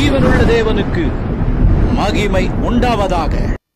ஜீவனுள்ள தேவனுக்கு மகிமை உண்டாவதாக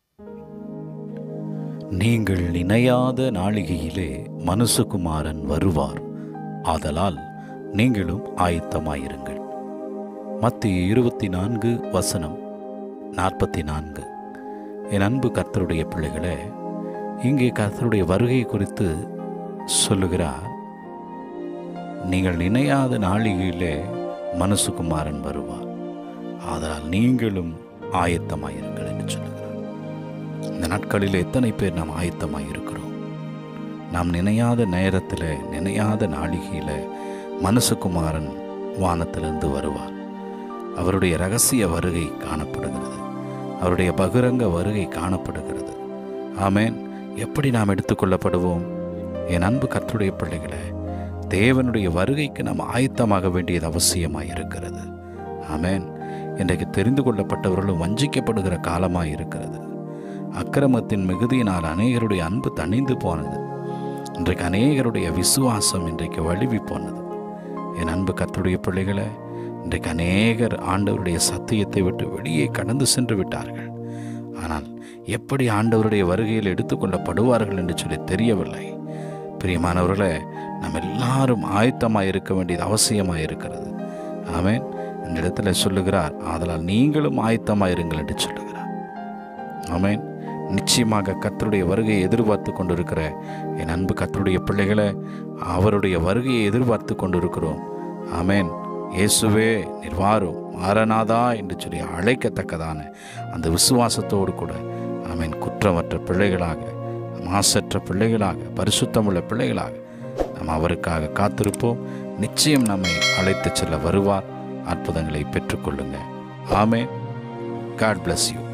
நீங்கள் நினையாத நாளிகையிலே மனுசுகுமாரன் வருவார் ஆதலால் நீங்களும் ஆயத்தமாயிருங்கள் மத்திய இருபத்தி நான்கு வசனம் நாற்பத்தி நான்கு என் அன்பு கர்த்தருடைய பிள்ளைகளே இங்கே கர்த்தருடைய வருகை குறித்து சொல்லுகிறார் நீங்கள் நினையாத நாளிகையிலே மனுசுகுமாரன் வருவார் ஆதலால் நீங்களும் ஆயத்தமாயிருங்கள் என்று சொல்லுகிறார் இந்த நாட்களில் எத்தனை பேர் நாம் ஆயத்தமாக இருக்கிறோம் நாம் நினையாத நேரத்தில் நினையாத நாளிகையில் மனுசுகுமாரன் வானத்திலிருந்து வருவார் அவருடைய ரகசிய வருகை காணப்படுகிறது அவருடைய பகிரங்க வருகை காணப்படுகிறது ஆமேன் எப்படி நாம் எடுத்துக்கொள்ளப்படுவோம் என் அன்பு கர்த்தருடைய பிள்ளைகளே தேவனுடைய வருகைக்கு நாம் ஆயத்தமாக வேண்டியது அவசியமாக இருக்கிறது ஆமேன் இன்றைக்கு தெரிந்து கொள்ளப்பட்டவர்களும் வஞ்சிக்கப்படுகிற காலமாக இருக்கிறது அக்கிரமத்தின் மிகுதியினால் அநேகருடைய அன்பு தணிந்து போனது இன்றைக்கு அநேகருடைய விசுவாசம் இன்றைக்கு வழுவி போனது என் அன்பு கர்த்தருடைய பிள்ளைகளை இன்றைக்கு அநேகர் ஆண்டவருடைய சத்தியத்தை விட்டு வெளியே கடந்து சென்று விட்டார்கள் ஆனால் எப்படி ஆண்டவருடைய வருகையில் எடுத்துக்கொள்ளப்படுவார்கள் என்று சொல்லி தெரியவில்லை பிரியமானவர்களே நம்ம எல்லாரும் ஆயத்தமாக இருக்க வேண்டியது அவசியமாக இருக்கிறது ஆமேன் இந்த இடத்துல சொல்லுகிறார் ஆதலால் நீங்களும் ஆயத்தமாக இருங்கள் என்று சொல்லுகிறார் ஆமேன் நிச்சயமாக கர்த்தருடைய வருகையை எதிர்பார்த்து கொண்டிருக்கிற என் அன்பு கர்த்தருடைய பிள்ளைகளை அவருடைய வருகையை எதிர்பார்த்து கொண்டிருக்கிறோம் ஆமேன் இயேசுவே நிர்வாரும் மாறனாதா என்று சொல்லி அழைக்கத்தக்கதான அந்த விசுவாசத்தோடு கூட ஆமேன் குற்றமற்ற பிள்ளைகளாக மாசற்ற பிள்ளைகளாக பரிசுத்தமுள்ள பிள்ளைகளாக நாம் அவருக்காக காத்திருப்போம் நிச்சயம் நம்மை அழைத்துச் செல்ல வருவார் அற்புதங்களை பெற்றுக்கொள்ளுங்க ஆமேன் காட் bless யூ